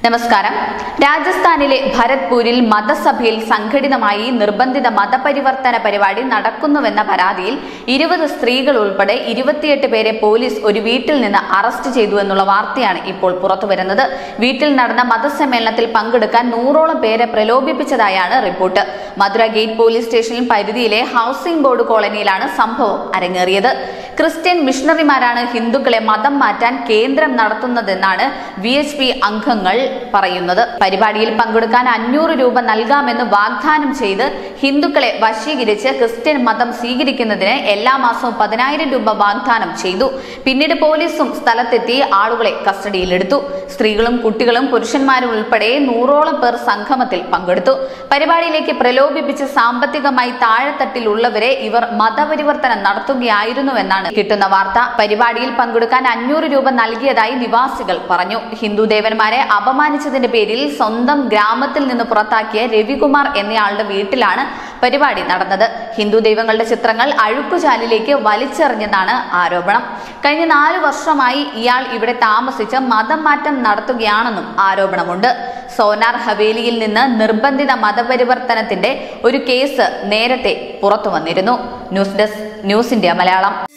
നമസ്കാരം രാജസ്ഥാനിലെ ഭരത്പൂരിൽ മതസഭയിൽ സംഘടിതമായി നിർബന്ധിത മതപരിവർത്തന പരിപാടി നടക്കുന്നുവെന്ന പരാതിയിൽ ഇരുപത് സ്ത്രീകൾ ഉൾപ്പെടെ ഇരുപത്തിയെട്ട് പേരെ പോലീസ് ഒരു വീട്ടിൽ നിന്ന് അറസ്റ്റ് ചെയ്തു എന്നുള്ള വാർത്തയാണ് ഇപ്പോൾ പുറത്തുവരുന്നത് വീട്ടിൽ നടന്ന മതസമ്മേളനത്തിൽ പങ്കെടുക്കാൻ നൂറോളം പേരെ പ്രലോഭിപ്പിച്ചതായാണ് റിപ്പോർട്ട് മധുര ഗേറ്റ് പോലീസ് സ്റ്റേഷനിൽ പരിധിയിലെ ഹൌസിംഗ് ബോർഡ് കോളനിയിലാണ് സംഭവം അരങ്ങേറിയത് ക്രിസ്ത്യൻ മിഷണറിമാരാണ് ഹിന്ദുക്കളെ മതം മാറ്റാൻ കേന്ദ്രം നടത്തുന്നതെന്നാണ് വി എച്ച് പി അംഗങ്ങൾ പറയുന്നത് പരിപാടിയിൽ പങ്കെടുക്കാൻ അഞ്ഞൂറ് രൂപ നൽകാമെന്ന് വാഗ്ദാനം ചെയ്ത് ഹിന്ദുക്കളെ വശീകരിച്ച് ക്രിസ്ത്യൻ മതം സ്വീകരിക്കുന്നതിന് എല്ലാ മാസവും പതിനായിരം രൂപ വാഗ്ദാനം ചെയ്തു പിന്നീട് പോലീസും സ്ഥലത്തെത്തി ആളുകളെ കസ്റ്റഡിയിലെടുത്തു സ്ത്രീകളും കുട്ടികളും പുരുഷന്മാരും ഉൾപ്പെടെ നൂറോളം പേർ സംഗമത്തിൽ പങ്കെടുത്തു പരിപാടിയിലേക്ക് പ്രലോഭിപ്പിച്ച് സാമ്പത്തികമായി താഴെത്തട്ടിലുള്ളവരെ ഇവർ മതപരിവർത്തനം നടത്തുകയായിരുന്നുവെന്നാണ് കിട്ടുന്ന വാർത്ത പരിപാടിയിൽ പങ്കെടുക്കാൻ അഞ്ഞൂറ് രൂപ നൽകിയതായി നിവാസികൾ പറഞ്ഞു ഹിന്ദു ദേവന്മാരെ അപമാനിച്ചതിന്റെ പേരിൽ സ്വന്തം ഗ്രാമത്തിൽ നിന്ന് പുറത്താക്കിയ രവികുമാർ എന്നയാളുടെ വീട്ടിലാണ് പരിപാടി നടന്നത് ഹിന്ദു ദൈവങ്ങളുടെ ചിത്രങ്ങൾ അഴുക്കുചാലിലേക്ക് വലിച്ചെറിഞ്ഞെന്നാണ് ആരോപണം കഴിഞ്ഞ നാലു വർഷമായി ഇയാൾ ഇവിടെ താമസിച്ച് മതം മാറ്റം നടത്തുകയാണെന്നും ആരോപണമുണ്ട് സോനാർ ഹവേലിയിൽ നിന്ന് നിർബന്ധിത മതപരിവർത്തനത്തിന്റെ ഒരു കേസ് നേരത്തെ പുറത്തു വന്നിരുന്നു news desk news India Malayalam